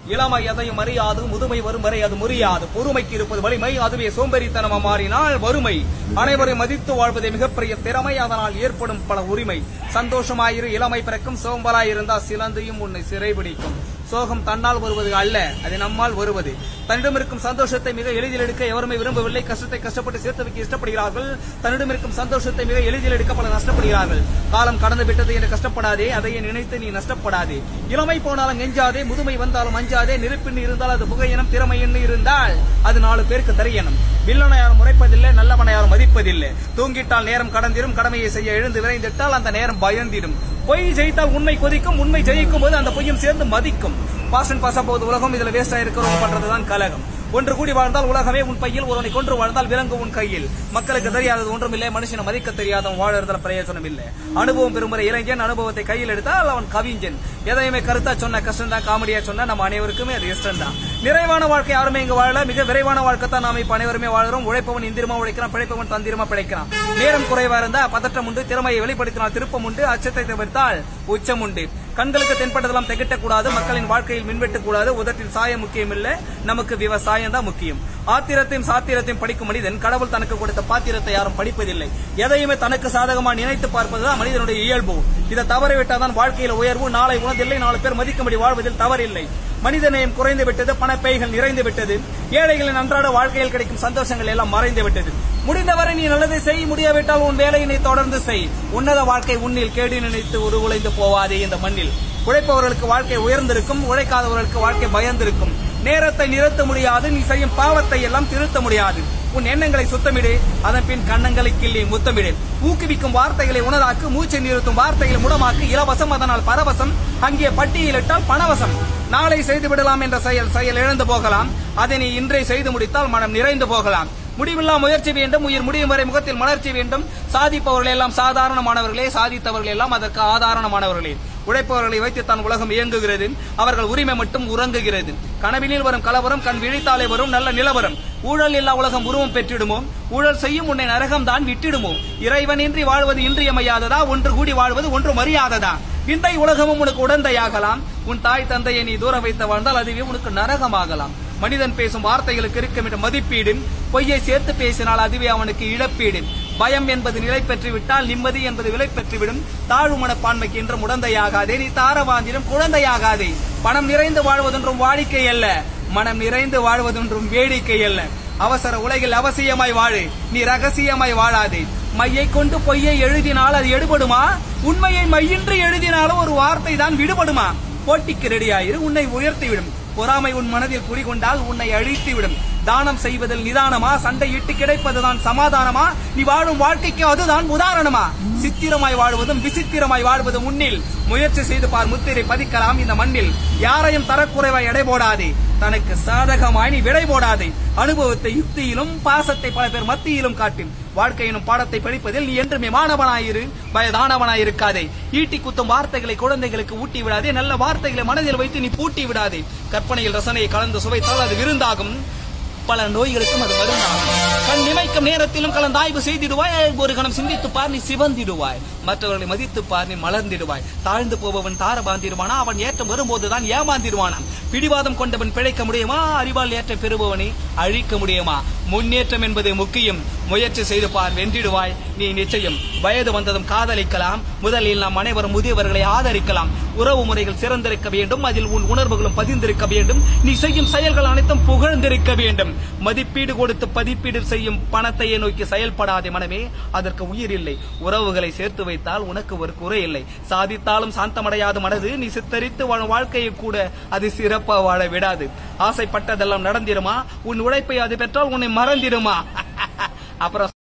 இளமை எதையும் அறியாது முதுமை வரும் வரை அது முறியாது பொறுமைக்கு இருப்பது வலிமை அதுவே சோம்பேறித்தனமா மாறினால் வறுமை அனைவரையும் மதித்து வாழ்வதே மிகப்பெரிய திறமை அதனால் ஏற்படும் பல உரிமை சந்தோஷமாயிரு இளமை பிறக்கும் சோம்பலாயிருந்தால் சிலந்தையும் உன்னை சிறைபிடிக்கும் சோகம் தன்னால் வருவது அல்ல அது நம்மால் வருவது தன்னிடம் இருக்கும் சந்தோஷத்தை மிக எளிதில் எடுக்க எவருமே விரும்பவில்லை கஷ்டத்தை கஷ்டப்பட்டு சேர்த்து வைக்க இஷ்டப்படுகிறார்கள் தன்னிடம் இருக்கும் சந்தோஷத்தை மிக எளிதில் எடுக்க பல நஷ்டப்படுகிறார்கள் காலம் கடந்து விட்டது என்று கஷ்டப்படாதே அதையே நினைத்து நீ நஷ்டப்படாதே இளமை போனாலும் நெஞ்சாதே முதுமை வந்தாலும் அஞ்சாதே நெருப்பின் இருந்தால் அது புகையினம் திறமை என்ன இருந்தால் அது நாலு பேருக்கு தெரியணும் வில்லனை யாரும் முறைப்பதில்லை நல்லவனை யாரும் மதிப்பதில்லை தூங்கிட்டால் நேரம் கடந்திடும் கடமையை செய்ய எழுந்து விரைந்திட்டால் அந்த நேரம் பயந்திடும் பொய் ஜெயித்தால் உண்மை கொதிக்கும் உண்மை ஜெயிக்கும் போது அந்த பொய்யும் சேர்ந்து மதிக்கும் பாசன் பாசா போகுது உலகம் இதுல வேஸ்டா இருக்கிறவங்க பண்றதுதான் கலகம் ஒன்று கூடி வாழ்ந்தால் உலகமே உன் பையில் ஒருவனை கொன்று வாழ்ந்தால் விலங்கு உன் கையில் மக்களுக்கு தெரியாதது ஒன்றுமில்லை மனுஷனை மதிக்க தெரியாதவன் வாழறதுல பிரயோஜனம் இல்லை அனுபவம் பெறுமுறை இளைஞன் அனுபவத்தை கையில் எடுத்தால் அவன் கவிஞன் எதையுமே கருத்தா சொன்ன கஷ்டம் தான் காமெடியா சொன்னா நம்ம அனைவருக்குமே அது இஷ்டம் தான் நிறைவான வாழ்க்கை யாருமே இங்க வாழல மிக விரைவான வாழ்க்கை தான் நாம இப்ப அனைவருமே வாழ்றோம் உழைப்பவன் இந்திரமா உழைக்கிறான் பிழைப்பவன் தந்திரமா பிழைக்கிறான் நேரம் குறைவா இருந்தா பதட்டம் உண்டு திறமையை வெளிப்படுத்தினால் திருப்பம் உண்டு அச்சத்தை தவிர்த்தால் உச்சம் உண்டு கண்களுக்கு தென்பட்டதெல்லாம் திகட்டக்கூடாது மக்களின் வாழ்க்கையில் மின்வெட்டக் கூடாது உதட்டில் சாயம் முக்கியம் இல்ல நமக்கு விவசாயம் தான் முக்கியம் ஆத்திரத்தையும் சாத்திரத்தையும் படிக்கும் மனிதன் கடவுள் தனக்கு கொடுத்த பாத்திரத்தை யாரும் படிப்பதில்லை எதையுமே தனக்கு சாதகமா நினைத்து பார்ப்பதுதான் மனிதனுடைய இயல்பு இதை தவறிவிட்டாதான் வாழ்க்கையில உயர்வு நாளை உணர்ந்தில்லை நாலு பேர் மதிக்கும்படி வாழ்வதில் தவறில்லை மனிதநேயம் குறைந்து விட்டது பணப்பைகள் நிறைந்து விட்டது ஏழைகளின் அன்றாட வாழ்க்கையில் கிடைக்கும் சந்தோஷங்கள் எல்லாம் மறைந்து விட்டது முடிந்தவரை நீ நல்லதை செய் முடியாவிட்டால் உன் வேலையை நீ தொடர்ந்து செய் உன்னத வாழ்க்கை உன்னில் கேடு நினைத்து உருகுலைந்து போவாதே இந்த மண்ணில் உழைப்பவர்களுக்கு வாழ்க்கை உயர்ந்திருக்கும் உழைக்காதவர்களுக்கு வாழ்க்கை பயந்திருக்கும் நேரத்தை நிறுத்த முடியாது நீ செய்யும் பாவத்தை எல்லாம் திருத்த முடியாது உன் எண்ணங்களை சுத்தமிடு அதன் பின் கண்ணங்களை கிள்ளி முத்தமிடு ஊக்குவிக்கும் வார்த்தைகளை உணராக்கு மூச்சை நிறுத்தும் வார்த்தைகளை முடமாக்கு இலவசம் அதனால் பரவசம் அங்கே பட்டியலிட்டால் பணவசம் நாளை செய்து விடலாம் என்ற செயல் செயல் இழந்து போகலாம் அதை நீ இன்றே செய்து முடித்தால் மனம் நிறைந்து போகலாம் முடிவில்லா முயற்சி வேண்டும் உயிர் முடியும் வரை முகத்தில் மலர்ச்சி வேண்டும் சாதிப்பவர்கள் எல்லாம் சாதாரணமானவர்களே சாதித்தவர்கள் எல்லாம் அதற்கு ஆதாரணமானவர்களே உழைப்பவர்களை வைத்து தான் உலகம் இயங்குகிறது அவர்கள் உரிமை மட்டும் உறங்குகிறது கனவினில் வரும் கலவரம் கண் விழித்தாலே வரும் நல்ல நிலவரம் ஊழல் இல்லா உலகம் உருவம் பெற்றிடுமோ ஊழல் செய்யும் உன்னை நரகம் தான் விட்டிடுமோ இறைவனின்றி வாழ்வது இன்றியமையாததா ஒன்று கூடி வாழ்வது ஒன்று மரியாததா விந்தை உலகமும் உனக்கு உடந்தையாகலாம் உன் தாய் தந்தையை நீ தூர வைத்து வாழ்ந்தால் அதுவே உனக்கு நரகமாகலாம் மனிதன் பேசும் வார்த்தைகளுக்கு இருக்கும் என்ற மதிப்பீடு பொய்யை சேர்த்து பேசினால் அதுவே அவனுக்கு இழப்பீடு பயம் என்பது நிலை பெற்று விட்டால் நிம்மதி என்பது விலை பெற்றுவிடும் தாழ்வு மனப்பான்மைக்கு என்றும் உடந்தையாகாதே நீ தாரவாந்திரம் குழந்தையாகாதே பணம் நிறைந்து வாழ்வதொன்றும் வாடிக்கை அல்ல மனம் நிறைந்து வாழ்வதொன்றும் வேடிக்கை அல்ல அவசர உலகில் அவசியமாய் வாழு நீ ரகசியமாய் வாழாதே மையை கொண்டு பொய்யை எழுதினால் அது எடுபடுமா உண்மையை மையின்றி எழுதினாலும் ஒரு வார்த்தை தான் விடுபடுமா போட்டிக்கு ரெடியாயிரு உன்னை உயர்த்திவிடும் பொறாமை உன் மனதில் குடிகொண்டால் உன்னை அழித்துவிடும் தானம் செய்வதில் நிதானமா சண்டையிட்டு கிடைப்பதுதான் சமாதானமா நீ வாழும் வாழ்க்கைக்கு அதுதான் உதாரணமா சித்திரமாய் வாழ்வதும் விசித்திரமாய் வாழ்வதும் முன்னில் முயற்சி செய்து பார் முத்திரை பதிக்கலாம் இந்த மண்ணில் யாரையும் தரக்குறைவாய் எடை போடாதே தனக்கு சாதகமாய் நீ விடை போடாதே அனுபவத்தை யுக்தியிலும் பாசத்தை பல பேர் மத்தியிலும் காட்டு வாழ்க்கை எனும் பாடத்தை படிப்பதில் நீ என்றுமே மாணவனாயிரு பயதானவனாயிருக்காதே ஈட்டி குத்தும் வார்த்தைகளை குழந்தைகளுக்கு ஊட்டி விடாதே நல்ல வார்த்தைகளை மனதில் வைத்து நீ பூட்டி விடாதே கற்பனையில் ரசனையை கலந்து சுவைத்தால் அது விருந்தாகும் பல நோய்களுக்கும் அது மருந்தாகும் கண் நிமைக்கும் நேரத்திலும் கலந்தாய்வு செய்திடுவாய் ஒரு கணம் சிந்தித்து பார் நீ சிவந்திடுவாய் மற்றவர்களை மதித்து பார் நீ மலர்ந்திடுவாய் தாழ்ந்து போபவன் தார பாந்திடுவானா அவன் ஏற்றம் வரும்போதுதான் ஏமாந்திடுவானாம் பிடிவாதம் கொண்டவன் பிழைக்க முடியுமா அறிவால் ஏற்ற பெறுபவனை அழிக்க முடியுமா முன்னேற்றம் என்பது முக்கியம் முயற்சி செய்து பார் வென்றிடுவாய் நீ நிச்சயம் வயது வந்ததும் காதலிக்கலாம் முதலில் நாம் அனைவரும் முதியவர்களை ஆதரிக்கலாம் உறவு முறைகள் சிறந்திருக்க வேண்டும் அதில் உன் உணர்வுகளும் பதிந்திருக்க வேண்டும் நீ செய்யும் செயல்கள் அனைத்தும் புகழ்ந்திருக்க வேண்டும் மதிப்பீடு கொடுத்து பதிப்பீடு செய்யும் பணத்தையே நோக்கி செயல்படாதே மனமே அதற்கு உயிர் இல்லை உறவுகளை சேர்த்து வைத்தால் உனக்கு ஒரு குறை இல்லை சாதித்தாலும் சாந்தமடையாத மனது நீ சித்தரித்து வாழும் வாழ்க்கையை கூட அது சிறப்பா வாழ விடாது ஆசைப்பட்டதெல்லாம் நடந்திருமா உன் உழைப்பை அது பெற்றால் உன்னை மறந்திருமா அப்புறம்